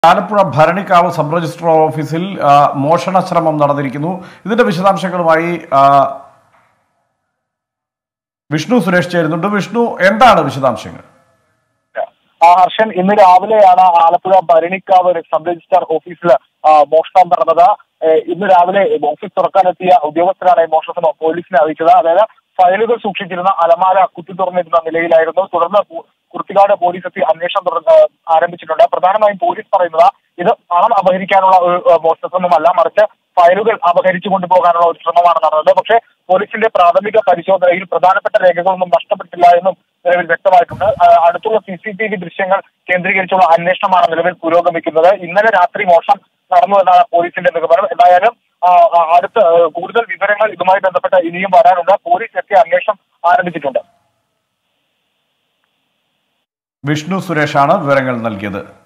Alappuzha Bharanikkavu sub registrar ഓഫീസിൽ ആ, മോഷണ ശ്രമം നടന്നിരിക്കുന്നു ഇതിന്റെ വിശദാംശങ്ങളുമായി ആ, വിഷ്ണു സുരേഷ് ചേരുന്നുണ്ട് വിഷ്ണു എന്താണ് വിശദാംശങ്ങൾ ആ ഹർഷൻ ഇന്ന് രാവിലെയാണ് ആലപ്പുഴ ഭരണിക്കാവ് സബ് രജിസ്ട്രാർ ഓഫീസിൽ ആ, മോഷണം നടന്നത് ഏ, ഇന്ന് രാവിലെ ഓഫീസ് തുറക്കാനെത്തിയ ഉദ്യോഗസ്ഥരാണ് ഈ മോഷണം പോലീസിനെ അറിയിച്ചത് അതായത് ഫയലുകൾ സൂക്ഷിച്ചിരുന്ന അലമാര കുത്തി തുറന്നിരുന്ന നിലയിലായിരുന്നു തുടർന്ന് കു- കുർത്തിക്കാട് പോലീസ് എത്തി അന്വേഷണം തുടർന്ന് ആരംഭിച്ചിട്ടുണ്ട് പ്രധാനമായും പോലീസ് പറയുന്നത് ഇത് പണം അപഹരിക്കാനുള്ള ഒരു ഏ, മോഷണ ശ്രമമല്ല മറിച്ച് ഫയലുകൾ അപഹരിച്ചു കൊണ്ടുപോകാനുള്ള ഒരു ശ്രമമാണ് നടന്നത് പക്ഷേ പോലീസിന്റെ പ്രാഥമിക പരിശോധനയിൽ പ്രധാനപ്പെട്ട രേഖകളൊന്നും നഷ്ടപ്പെട്ടില്ല എന്നും നിലവിൽ വ്യക്തമായിട്ടുണ്ട് ആ, അടുത്തുള്ള സി സി ടി വി ദൃശ്യങ്ങൾ കേന്ദ്രീകരിച്ചുള്ള അന്വേഷണമാണ് നിലവിൽ പുരോഗമിക്കുന്നത് ഇന്നലെ രാത്രി മോഷണം നടന്നു എന്നാണ് പോലീസിന്റെ നിഗമനം എന്തായാലും ആ, ആ, അടുത്ത ആ, കൂടുതൽ വിവരങ്ങൾ ഇതുമായി ബന്ധപ്പെട്ട് ഇനിയും വരാനുണ്ട് പോലീസ് എത്തി അന്വേഷണം ആരംഭിച്ചിട്ടുണ്ട് വിഷ്ണു സുരേഷാണ് വിവരങ്ങൾ നൽകിയത്